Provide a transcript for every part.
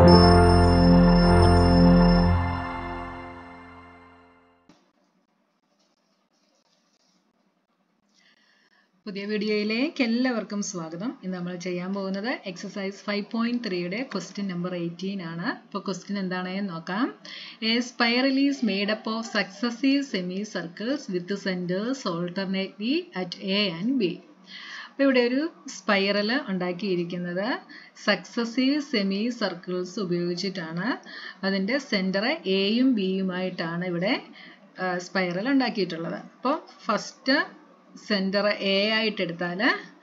പുതിയ വീഡിയോയിലേക്ക് എല്ലാവർക്കും സ്വാഗതം ഇന്ന് നമ്മൾ ചെയ്യാൻ പോകുന്നത് എക്സസൈസ് ഫൈവ് പോയിന്റ് ത്രീയുടെ ക്വസ്റ്റ്യൻ നമ്പർ എയ്റ്റീൻ ആണ് ഇപ്പോൾ ക്വസ്റ്റ്യൻ എന്താണെന്ന് നോക്കാം a spiral is made up of successive semi circles with centres alternately at A and B അപ്പോൾ ഇവിടെ ഒരു സ്പൈറൽ ഉണ്ടാക്കിയിരിക്കുന്നത് സക്സസീവ് സെമി സർക്കിൾസ് ഉപയോഗിച്ചിട്ടാണ് അതിൻ്റെ സെൻറ്റർ എയും ബിയുമായിട്ടാണ് ഇവിടെ സ്പൈറൽ ഉണ്ടാക്കിയിട്ടുള്ളത് അപ്പോൾ ഫസ്റ്റ് സെൻറ്റർ എ ആയിട്ട് എടുത്താൽ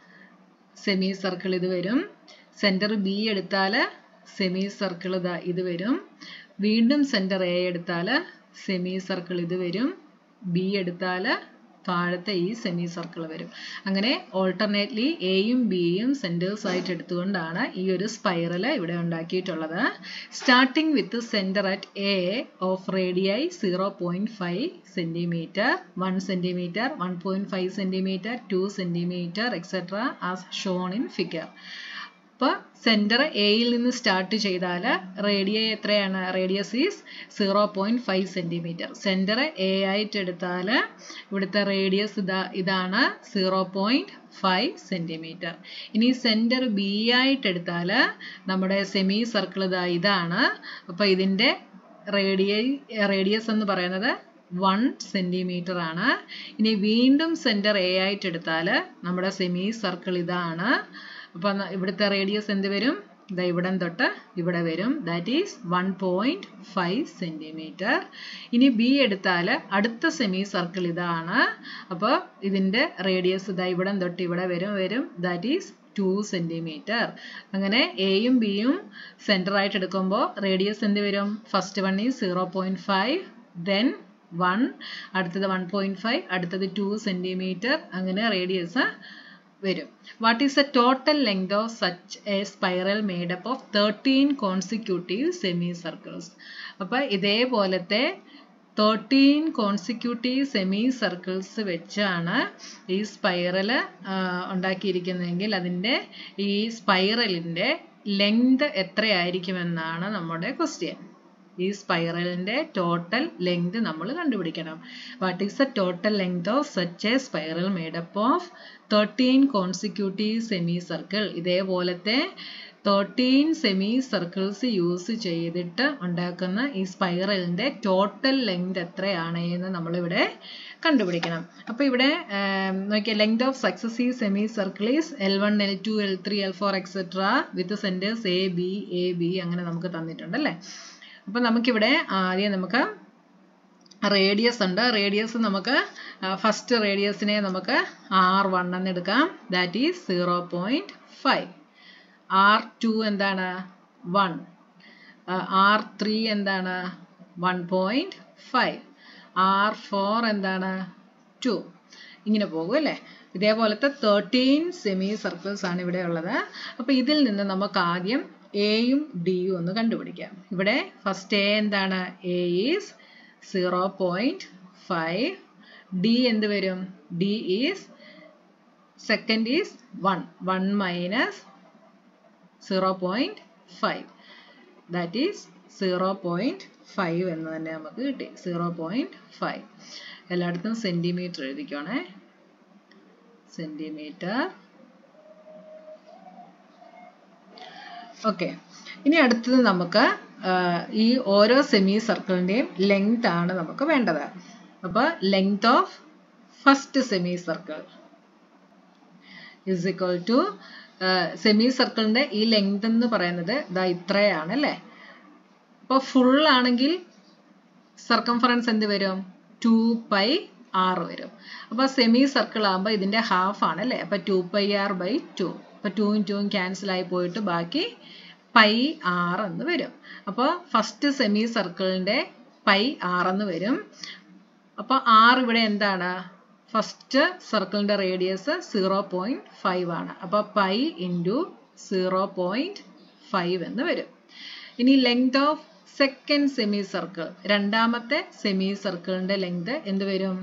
സെമി സർക്കിൾ ഇത് വരും സെൻറ്റർ ബി എടുത്താൽ സെമി സർക്കിൾ ഇതാ ഇത് വരും വീണ്ടും സെൻറ്റർ എ എടുത്താൽ സെമി സർക്കിൾ ഇത് വരും ബി എടുത്താൽ താഴത്തെ ഈ സെമി സർക്കിൾ വരും അങ്ങനെ ഓൾട്ടർനേറ്റ്ലി എയും ബിയും സെൻറ്റേഴ്സ് ആയിട്ട് എടുത്തുകൊണ്ടാണ് ഈ ഒരു സ്പൈറൽ ഇവിടെ ഉണ്ടാക്കിയിട്ടുള്ളത് starting with centre at A of റേഡിയായി zero point five centimetre one centimetre one point five centimetre two centimetre etcetera as shown in figure അപ്പോൾ സെൻറ്റർ എയിൽ നിന്ന് സ്റ്റാർട്ട് ചെയ്താൽ റേഡിയ എത്രയാണ് radius is zero point five centimetre centre A ആയിട്ട് എടുത്താൽ ഇവിടുത്തെ റേഡിയസ് ഇതാ ഇതാണ് സീറോ പോയിൻറ്റ് ഫൈവ് സെൻറ്റിമീറ്റർ ഇനി സെൻറ്റർ ബി ആയിട്ട് എടുത്താൽ നമ്മുടെ സെമി സർക്കിൾ ഇതാ ഇതാണ് അപ്പോൾ ഇതിൻ്റെ റേഡിയ റേഡിയസ് എന്ന് പറയുന്നത് വൺ സെൻറ്റിമീറ്റർ ആണ് ഇനി വീണ്ടും സെൻറ്റർ എ ആയിട്ട് എടുത്താൽ നമ്മുടെ സെമി സർക്കിൾ ഇതാണ് അപ്പം ഇവിടുത്തെ റേഡിയസ് എന്ത് വരും ഇതാ ഇവിടം തൊട്ട് ഇവിടെ വരും that is one point five centimetre ഇനി ബി എടുത്താൽ അടുത്ത സെമി സർക്കിൾ ഇതാണ് അപ്പോൾ ഇതിൻ്റെ റേഡിയസ് ഇതാ ഇവിടം തൊട്ട് ഇവിടെ വരും വരും ദാറ്റ് ഈസ് ടു സെൻറ്റിമീറ്റർ അങ്ങനെ എയും ബിയും സെൻറ്റർ ആയിട്ട് എടുക്കുമ്പോൾ റേഡിയസ് എന്ത് വരും first one is zero point five then one അടുത്തത് വൺ പോയിൻറ്റ് ഫൈവ് അടുത്തത് ടു സെൻറ്റിമീറ്റർ അങ്ങനെ റേഡിയസ് വരും what is the total length of such a spiral made up of thirteen consecutive semi circles അപ്പോൾ ഇതേപോലത്തെ thirteen consecutive semi circles വെച്ചാണ് ഈ spiral ഉണ്ടാക്കിയിരിക്കുന്നതെങ്കിൽ അതിൻ്റെ ഈ സ്പൈറലിൻ്റെ ലെങ്ത് എത്രയായിരിക്കുമെന്നാണ് നമ്മുടെ ക്വസ്റ്റ്യൻ ഈ സ്പൈറലിന്റെ ടോട്ടൽ ലെങ്ത് നമ്മൾ കണ്ടുപിടിക്കണം what is the total length of such a spiral made up of thirteen consecutive semi circle ഇതേപോലത്തെ തേർട്ടീൻ സെമി സർക്കിൾസ് യൂസ് ചെയ്തിട്ട് ഉണ്ടാക്കുന്ന ഈ സ്പൈറലിന്റെ ടോട്ടൽ ലെങ്ത് എത്രയാണ് എന്ന് നമ്മളിവിടെ കണ്ടുപിടിക്കണം അപ്പോൾ ഇവിടെ നോക്കിയാൽ length of successive semi circle is L one L two L three L four etcetera with centres A B A B അങ്ങനെ നമുക്ക് തന്നിട്ടുണ്ട് അല്ലേ അപ്പം നമുക്കിവിടെ ആദ്യം നമുക്ക് റേഡിയസ് ഉണ്ട് റേഡിയസ് നമുക്ക് ഫസ്റ്റ് റേഡിയസിനെ നമുക്ക് ആർ വൺ എന്ന് എടുക്കാം that is zero point five R two എന്താണ് വൺ ആർ ത്രീ എന്താണ് one point five R four എന്താണ് ടു ഇങ്ങനെ പോകും അല്ലേ ഇതേപോലത്തെ തേർട്ടീൻ സെമി സർക്കിൾസ് ആണ് ഇവിടെ ഉള്ളത് അപ്പോൾ ഇതിൽ നിന്ന് നമുക്ക് ആദ്യം എയും ഡിയും ഒന്ന് കണ്ടുപിടിക്കാം ഇവിടെ ഫസ്റ്റ് എ എന്താണ് A is zero point five D എന്ത് വരും D is second is one one minus zero point five that is zero point five എന്ന് തന്നെ നമുക്ക് കിട്ടി സീറോ പോയിൻറ്റ് ഫൈവ് എല്ലായിടത്തും സെൻറ്റിമീറ്റർ എഴുതിക്കോണേ സെൻറ്റിമീറ്റർ ഓക്കെ ഇനി അടുത്തത് നമുക്ക് ഈ ഓരോ സെമി സർക്കിളിൻ്റെയും ലെങ്ത് ആണ് നമുക്ക് വേണ്ടത് അപ്പോൾ length of first semi circle is equal to semi സർക്കിളിൻ്റെ ഈ ലെങ്ത് എന്ന് പറയുന്നത് ഇതാ ഇത്രയാണ് അല്ലേ അപ്പോൾ ഫുൾ ആണെങ്കിൽ സർക്കംഫറൻസ് എന്ത് വരും ടു പൈ ആർ വരും അപ്പോൾ സെമി സർക്കിൾ ആകുമ്പോൾ ഇതിൻ്റെ ഹാഫ് ആണ് അല്ലേ അപ്പോൾ two pi R by two അപ്പോൾ ടൂവും ടൂവും ക്യാൻസൽ ആയി പോയിട്ട് ബാക്കി പൈ ആർ എന്ന് വരും അപ്പോൾ ഫസ്റ്റ് സെമി സർക്കിളിൻ്റെ പൈ ആർ എന്ന് വരും അപ്പോൾ ആർ ഇവിടെ എന്താണ് ഫസ്റ്റ് സർക്കിളിൻ്റെ റേഡിയസ് സീറോ പോയിൻറ്റ് ഫൈവ് ആണ് അപ്പോൾ pi into zero point five എന്ന് വരും ഇനി length of second semi circle രണ്ടാമത്തെ സെമി സർക്കിളിൻ്റെ ലെങ്ത് എന്ത് വരും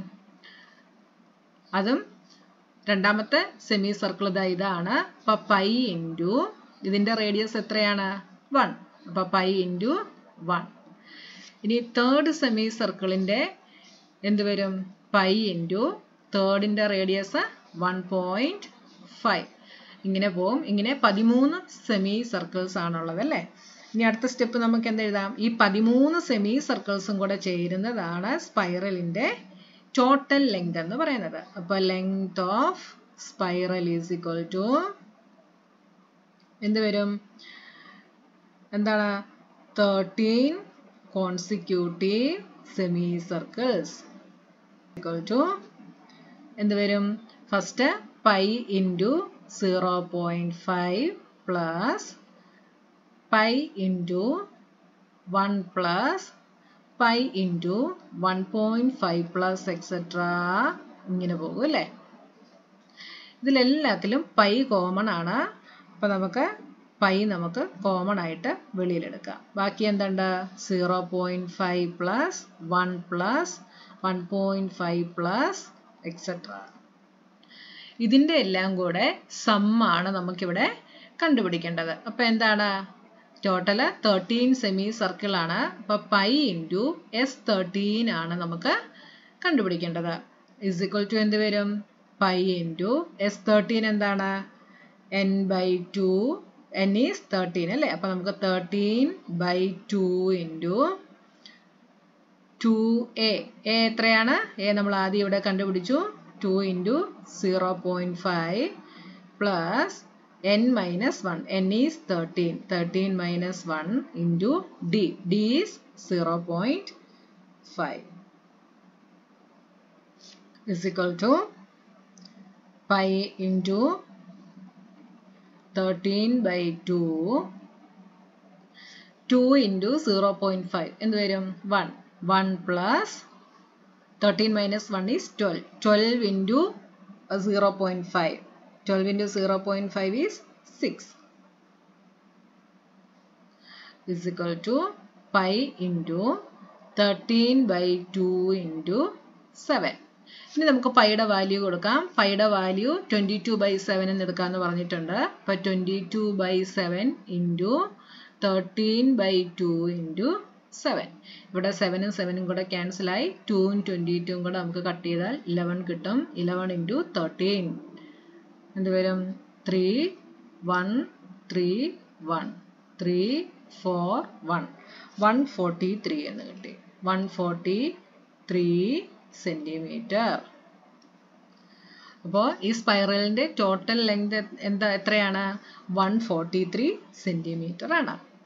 അതും രണ്ടാമത്തെ സെമി സർക്കിൾ ഇതാ ഇതാണ് അപ്പോൾ പൈ ഇൻറ്റു ഇതിൻ്റെ റേഡിയസ് എത്രയാണ് വൺ അപ്പോൾ പൈ ഇൻറ്റു വൺ ഇനി തേർഡ് സെമി സർക്കിളിൻ്റെ എന്ത് വരും പൈ ഇൻറ്റു തേർഡിൻ്റെ റേഡിയസ് വൺ പോയിൻറ്റ് ഫൈവ് ഇങ്ങനെ പോവും ഇങ്ങനെ പതിമൂന്ന് സെമി സർക്കിൾസ് ആണുള്ളത് അല്ലേ ഇനി അടുത്ത സ്റ്റെപ്പ് നമുക്ക് എന്ത് എഴുതാം ഈ പതിമൂന്ന് സെമി സർക്കിൾസും കൂടെ ചേരുന്നതാണ് സ്പൈറലിൻ്റെ ടോട്ടൽ ലെങ്ത് എന്ന് പറയുന്നത് അപ്പോൾ length of spiral is equal to എന്ത് വരും എന്താണ് thirteen consecutive semi circles equal to എന്ത് വരും first pi into zero point five plus pi into one plus pi into one point five plus etcetera ഇങ്ങനെ പോകും അല്ലേ ഇതിലെല്ലാത്തിലും പൈ കോമൺ ആണ് അപ്പോൾ നമുക്ക് പൈ നമുക്ക് കോമൺ ആയിട്ട് വെളിയിലെടുക്കാം ബാക്കി എന്തുണ്ട് zero point five plus one plus one point five plus etcetera ഇതിൻ്റെ എല്ലാം കൂടെ സമ്മാണ് നമുക്കിവിടെ കണ്ടുപിടിക്കേണ്ടത് അപ്പോൾ എന്താണ് ടോട്ടൽ തേർട്ടീൻ സെമി സർക്കിൾ ആണ് അപ്പോൾ പൈ ഇൻറ്റു എസ് തേർട്ടീൻ ആണ് നമുക്ക് കണ്ടുപിടിക്കേണ്ടത് ഇസ് ഇക്വൽ ടു എന്ത് വരും പൈ ഇൻറ്റു എസ് തേർട്ടീൻ എന്താണ് N by two N is thirteen അല്ലേ അപ്പോൾ നമുക്ക് thirteen by two into two A A എത്രയാണ് എ നമ്മൾ ആദ്യം ഇവിടെ കണ്ടുപിടിച്ചു two into zero point five plus n minus 1 n is 13 13 minus 1 into d d is 0.5 is equal to pi into 13 by 2 2 into 0.5 എന്ത് വരും 1 1 plus 13 minus 1 is 12 12 into 0.5 12 into 0.5 is 6 is equal to pi into 13 by 2 into 7 ഇനി നമുക്ക് പൈയുടെ value കൊടുക്കാം പൈയുടെ value twenty two by seven എന്ന് എടുക്കാമെന്ന് പറഞ്ഞിട്ടുണ്ട് അപ്പോൾ twenty two by seven into thirteen by two into seven ഇവിടെ സെവനും സെവനും കൂടെ ക്യാൻസലായി ടൂവും ട്വൻറ്റി ടുവും കൂടെ നമുക്ക് കട്ട് ചെയ്താൽ ഇലവൻ കിട്ടും ഇലവൻ ഇൻറ്റു തേർട്ടീൻ എന്ത് വരും three one three one three four one one forty three എന്ന് കിട്ടി വൺ ഫോർട്ടി ത്രീ സെൻറ്റിമീറ്റർ അപ്പോൾ ഈ സ്പൈറലിൻ്റെ ടോട്ടൽ ലെങ്ത് എന്താ എത്രയാണ് വൺ ഫോർട്ടി ത്രീ സെൻറ്റിമീറ്റർ ആണ്